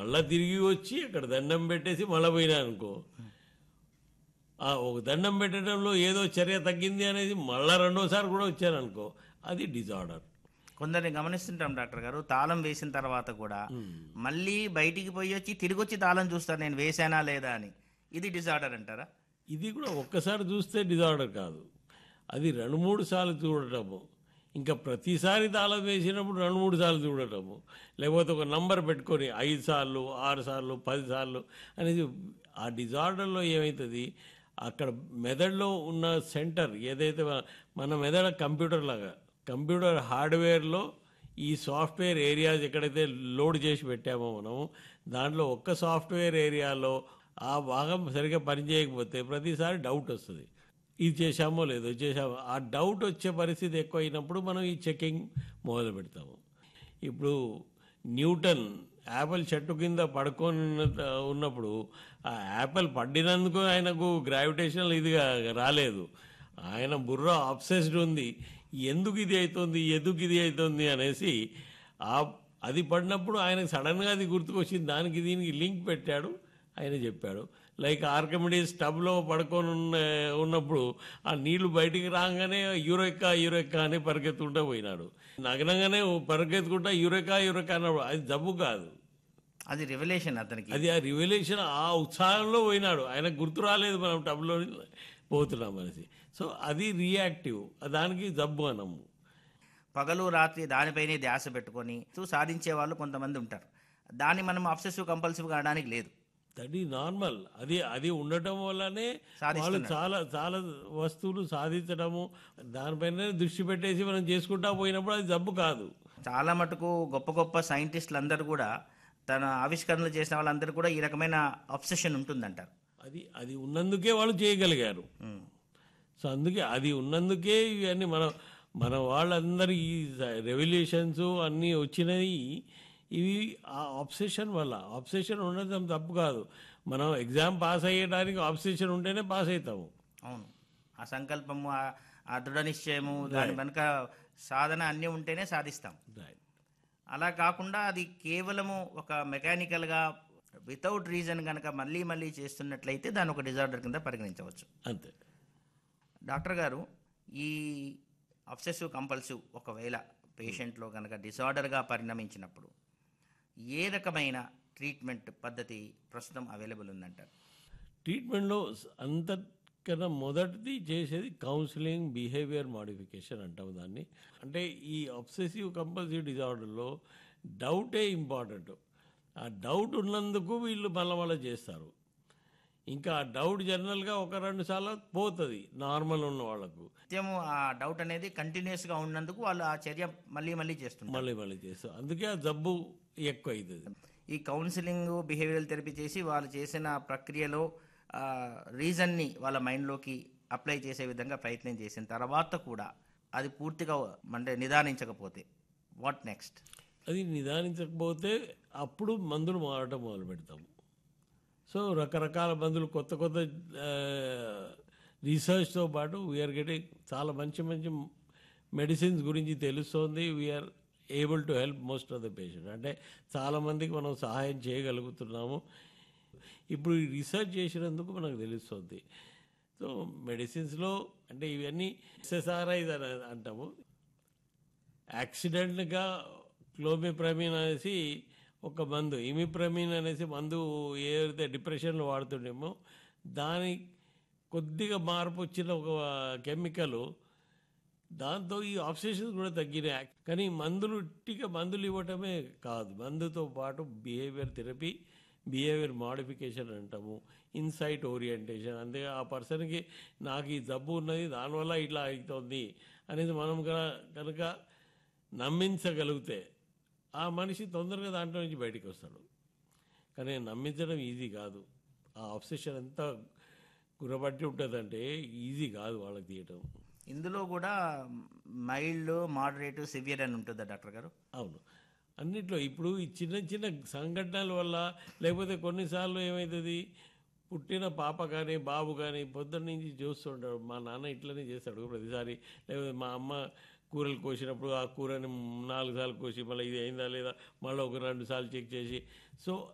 మళ్ళా తిరిగి వచ్చి అక్కడ దండం పెట్టేసి మళ్ళీ పోయినా అనుకో ఆ ఒక దండం పెట్టడంలో ఏదో చర్య తగ్గింది అనేది మళ్ళా రెండోసారి కూడా వచ్చాను అనుకో అది డిజార్డర్ కొందరిని గమనిస్తుంటాం డాక్టర్ గారు తాళం వేసిన తర్వాత కూడా మళ్ళీ బయటికి పోయి వచ్చి తిరిగి వచ్చి తాళం చూస్తాను నేను వేసానా లేదా అని ఇది డిజార్డర్ అంటారా ఇది కూడా ఒక్కసారి చూస్తే డిజార్డర్ కాదు అది రెండు మూడు సార్లు చూడటము ఇంకా ప్రతిసారి తాళం వేసినప్పుడు రెండు మూడు సార్లు చూడటము లేకపోతే ఒక నంబర్ పెట్టుకొని ఐదు సార్లు ఆరు సార్లు పది సార్లు అనేది ఆ డిజార్డర్లో ఏమవుతుంది అక్కడ మెదడులో ఉన్న సెంటర్ ఏదైతే మన- మన మెదడు కంప్యూటర్ లాగా కంప్యూటర్ హార్డ్వేర్లో ఈ సాఫ్ట్వేర్ ఏరియాస్ ఎక్కడైతే లోడ్ చేసి పెట్టామో మనం దాంట్లో ఒక్క సాఫ్ట్వేర్ ఏరియాలో ఆ భాగం సరిగ్గా పనిచేయకపోతే ప్రతిసారి డౌట్ వస్తుంది ఇది చేశామో లేదో ఇది చేశామో ఆ డౌట్ వచ్చే పరిస్థితి ఎక్కువ అయినప్పుడు మనం ఈ చెకింగ్ మొదలు పెడతాము ఇప్పుడు న్యూటన్ యాపిల్ చెట్టు కింద పడుకొని ఉన్న- ఉన్నప్పుడు ఆ యాపిల్ పడినందుకు ఆయనకు గ్రావిటేషనల్ ఇదిగా రాలేదు ఆయన బుర్ర అబ్సెస్డ్ ఉంది ఎందుకు ఇది అవుతుంది ఎందుకు ఇది అవుతుంది అనేసి ఆ అది పడినప్పుడు ఆయనకు సడన్గా అది గుర్తుకొచ్చింది దానికి దీనికి లింక్ పెట్టాడు ఆయన చెప్పాడు లైక్ ఆర్కమిడీస్ టబ్లో పడుకొని ఉన్న ఉన్నప్పుడు ఆ నీళ్లు బయటికి రాగానే యూరెక్కా యూరెక్కా అని పరిగెత్తుకుంటూ పోయినాడు నగనంగానే పరిగెత్తుకుంటా యూరెకా యూరెకా అన్నాడు అది జబ్బు కాదు అది రివల్యూషన్ అతనికి అది ఆ రివల్యూషన్ ఆ ఉత్సాహంలో పోయినాడు ఆయనకు గుర్తు రాలేదు మనం టబ్లో పోతున్నాం అనేసి సో అది రియాక్టివ్ దానికి జబ్బు అనము పగలు రాత్రి దానిపైనే ధ్యాస పెట్టుకొని సాధించే వాళ్ళు కొంతమంది ఉంటారు దాన్ని మనం అబ్సెసివ్ కంపల్సివ్ కావడానికి లేదు దట్ ఈ నార్మల్ అది అది ఉండటం వల్లనే వాళ్ళు సాధిస్తున్నారు. చాలా చాలా వస్తువులు సాధించడము దానిపైన దృష్టి పెట్టేసి మనం చేసుకుంటా పోయినప్పుడు అది జబ్బు కాదు చాలా మటుకు గొప్ప గొప్ప సైంటిస్టులు అందరూ కూడా తన ఆవిష్కరణలు చేసిన వాళ్ళందరూ కూడా ఈ రకమైన అబ్సెషన్ ఉంటుందంటారు అది అది ఉన్నందుకే వాళ్ళు చేయగలిగారు ఉమ్. సో అందుకే అది ఉన్నందుకే ఇవన్నీ మన మన వాళ్ళందరూ ఈ రెవల్యూషన్స్ అన్నీ వచ్చినవి ఇవి ఆ ఆబ్సెషన్ వల్ల ఆబ్సెషన్ ఉండడం తప్పు కాదు మనం ఎగ్జామ్ పాస్ అయ్యడానికి ఆబ్సెషన్ ఉంటేనే పాస్ అవుతాము అవును ఆ సంకల్పము ఆ- ఆ దృఢ నిశ్చయము దాని వెనుక సాధన అన్నీ ఉంటేనే సాధిస్తాం రైట్ అలా కాకుండా అది కేవలము ఒక మెకానికల్గా వితౌట్ రీజన్ కనుక మళ్ళీ మళ్ళీ చేస్తున్నట్లయితే దాన్ని ఒక డిజార్డర్ కింద పరిగణించవచ్చు అంతే డాక్టర్ గారు ఈ అబ్సెసివ్ కంపల్సివ్ ఒకవేళ పేషెంట్లో కనుక డిజార్డర్గా పరిణమించినప్పుడు ఏ రకమైన ట్రీట్మెంట్ పద్ధతి ప్రస్తుతం అవైలబుల్ ఉందంటారు ట్రీట్మెంట్లో అంతకన్నా మొదటిది చేసేది కౌన్సిలింగ్ బిహేవియర్ మాడిఫికేషన్ అంటాం దాన్ని అంటే ఈ అబ్సెసివ్ కంపల్సివ్ డిజార్డర్లో డౌటే ఇంపార్టెంట్ ఆ డౌట్ ఉన్నందుకు వీళ్ళు మళ్ళా మళ్ళీ చేస్తారు ఇంకా ఆ డౌట్ జనరల్గా ఒక రెండు సార్లు పోతుంది నార్మల్ ఉన్న వాళ్ళకు నిత్యము ఆ డౌట్ అనేది కంటిన్యూస్గా ఉన్నందుకు వాళ్ళు ఆ చర్య మళ్ళీ మళ్ళీ చేస్తుంటారు మళ్ళీ మళ్ళీ చేస్తారు అందుకే ఆ జబ్బు ఎక్కువ అవుతుంది ఈ కౌన్సిలింగ్ బిహేవియరల్ థెరపీ చేసి వాళ్ళు చేసిన ప్రక్రియలో ఆ, రీజన్ని వాళ్ళ మైండ్లోకి అప్లై చేసే విధంగా ప్రయత్నం చేసిన తర్వాత కూడా అది పూర్తిగా అంటే నిదానించకపోతే వాట్ నెక్స్ట్ అది నిదానించకపోతే అప్పుడు మందులు మారటం మొదలు పెడతాము సో రకరకాల మందులు కొత్త కొత్త రీసెర్చ్తో పాటు వీఆర్ గెటింగ్ చాలా మంచి మంచి మెడిసిన్స్ గురించి తెలుస్తోంది we are able to help most of the patient అంటే చాలామందికి మనం సహాయం చేయగలుగుతున్నాము ఇప్పుడు ఈ రీసెర్చ్ చేసినందుకు మనకు తెలుస్తుంది సో మెడిసిన్స్లో అంటే ఇవన్నీ ఎస్ఎస్ఆర్ఐస్ అని అంటాము యాక్సిడెంట్గా క్లోమిప్రమీన్ అనేసి ఒక మందు ఇమిప్రమీన్ అనేసి మందు ఏదైతే డిప్రెషన్లో వాడుతుండేమో దాని కొద్దిగా మార్పు వచ్చిన ఒక కెమికల్ దాంతో ఈ ఆబ్సెషన్స్ కూడా తగ్గినాయి కానీ మందులు ఉట్టిగా మందులు ఇవ్వటమే కాదు మందుతో పాటు బిహేవియర్ థెరపీ బిహేవియర్ మాడిఫికేషన్ అంటాము ఇన్సైట్ ఓరియంటేషన్ అంతే ఆ పర్సన్కి నాకు ఈ జబ్బు ఉన్నది దానివల్ల ఇట్లా అవుతుంది అనేది మనం గన- కనుక నమ్మించగలిగితే ఆ మనిషి తొందరగా దాంట్లో నుంచి బయటికి వస్తాడు కానీ నమ్మించడం ఈజీ కాదు ఆ ఆబ్సెషన్ ఎంత గురబట్టి ఉంటుందంటే ఈజీ కాదు వాళ్ళకి తీయటం ఇందులో కూడా మైల్డ్ మోడరేట్ సివియర్ అని ఉంటుందా డాక్టర్ గారు అవును అన్నిట్లో ఇప్పుడు ఈ చిన్న చిన్న సంఘటనల వల్ల లేకపోతే కొన్నిసార్లు ఏమవుతుంది పుట్టిన పాప కానీ బాబు కానీ పొద్దున్న నుంచి చూస్తుంటాడు మా నాన్న ఇట్లనే చేస్తాడు ప్రతిసారి లేకపోతే మా అమ్మ కూరలు కోసినప్పుడు ఆ కూరని నాలుగు సార్లు కోసి మళ్ళీ ఇది అయిందా లేదా మళ్ళీ ఒక రెండు సార్లు చెక్ చేసి సో